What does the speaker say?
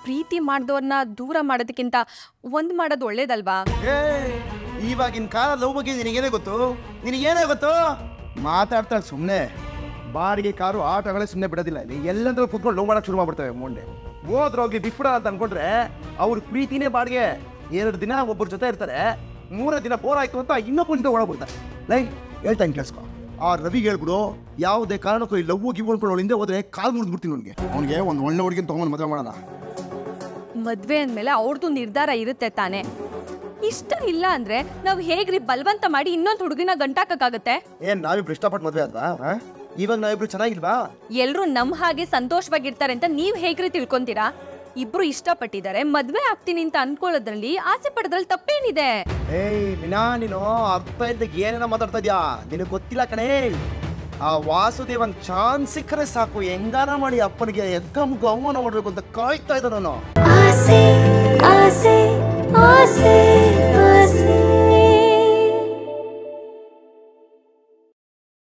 ಪ್ರೀತಿ ಮಾಡಿದವ್ರನ್ನ ದೂರ ಮಾಡೋದಕ್ಕಿಂತ ಒಂದು ಮಾಡೋದು ಒಳ್ಳೇದಲ್ವಾ ಏ ಇವಾಗಿನ ಕಾಲ ಲವ್ ಬಗ್ಗೆ ನಿನಗೇನೇ ಗೊತ್ತು ನಿನಗೇನೇ ಗೊತ್ತು ಮಾತಾಡ್ತಾಳೆ ಸುಮ್ಮನೆ ಬಾಡಿಗೆ ಕಾರು ಆಟಗಳೇ ಸುಮ್ಮನೆ ಬಿಡೋದಿಲ್ಲ ಇಲ್ಲಿ ಎಲ್ಲಂದ್ರೂ ಕುತ್ಕೊಂಡು ಲವ್ ಮಾಡಕ್ಕೆ ಶುರು ಮಾಡ್ಬಿಡ್ತೇವೆ ಮುಂದೆ ಹೋದ್ರೋಗಿ ಬಿಟ್ಬಿಡ ಅಂತ ಅನ್ಕೊಂಡ್ರೆ ಅವ್ರ ಪ್ರೀತಿನೇ ಬಾಡಿಗೆ ಎರಡು ದಿನ ಒಬ್ಬರ ಜೊತೆ ಇರ್ತಾರೆ ಮೂರನೇ ದಿನ ಬೋರ್ ಆಯ್ತು ಅಂತ ಇನ್ನೊಬ್ಬರ ಜೊತೆ ಒಳಗ್ಬಿಡ್ತಾರೆ ಲೈ ಹೇಳ್ತಾನೆ ಕೇಳಿಸ್ಕೊ ಆ ರವಿಗೆ ಹೇಳ್ಬಿಡು ಯಾವುದೇ ಕಾರಣಕ್ಕೂ ಈ ಲವ್ ಗಿವ್ ಅನ್ಕೊಂಡು ಹಿಂದೆ ಹೋದ್ರೆ ಕಾಲು ಮುರಿದ್ಬಿಡ್ತೀನಿ ಅವ್ನಿಗೆ ಅವ್ನಿಗೆ ಒಂದು ಒಳ್ಳೆ ಹುಡುಗಿನ ತೊಗೊಂಡು ಮದುವೆ ಮಾಡೋಣ ಮದ್ವೆ ಅಂದಮೇಲೆ ಅವ್ರದ್ದು ನಿರ್ಧಾರ ಇರುತ್ತೆ ತಾನೇ ಇಷ್ಟ ಇಲ್ಲ ಅಂದ್ರೆ ನಾವು ಹೇಗ್ರಿ ಬಲವಂತ ಮಾಡಿ ಇನ್ನೊಂದು ಹುಡುಗಿನ ಗಂಟಾಕಕ್ಕಾಗತ್ತೆ ಏನ್ ನಾವಿಬ್ರು ಇಷ್ಟಪಟ್ಟು ಮದುವೆ ಆದ್ವಾ ಆ? ಇವಾಗ ನಾವಿಬ್ರು ಚೆನ್ನಾಗಿಲ್ವಾ ಎಲ್ರು ನಮ್ ಹಾಗೆ ಸಂತೋಷವಾಗಿರ್ತಾರೆ ಅಂತ ನೀವ್ ಹೇಗ್ರಿ ತಿಳ್ಕೊಂತೀರಾ ಇಬ್ರು ಇಷ್ಟಪಟ್ಟಿದ್ದಾರೆ ಮದ್ವೆ ಆಗ್ತೀನಿ ಅಂತ ಅನ್ಕೊಳ್ಳೋದ್ರಲ್ಲಿ ಆಸೆ ಪಡೋದ್ರಲ್ಲಿ ತಪ್ಪೇನಿದೆ ಏಯ್ ವಿನಾ ನೀನು ಅರ್ಥ ಇದ್ದಾಗ ಏನೇನ ಮಾತಾಡ್ತಾ ಇದ್ಯಾ ನಿನಗೆ ಗೊತ್ತಿಲ್ಲ ಕಣೇ ಆ ವಾಸುದೇವನ್ ಚಾನ್ಸ್ ಸಿಕ್ಕರೆ ಸಾಕು ಹೆಂಗಾನ ಮಾಡಿ ಅಪ್ಪನಿಗೆ ಎಕ್ಕ ಮುಗ್ಗು ಅವಮಾನ ಮಾಡ್ಬೇಕು ಅಂತ ಕಾಯ್ತಾ ಇದ್ದ ನಾನು ಆಸೆ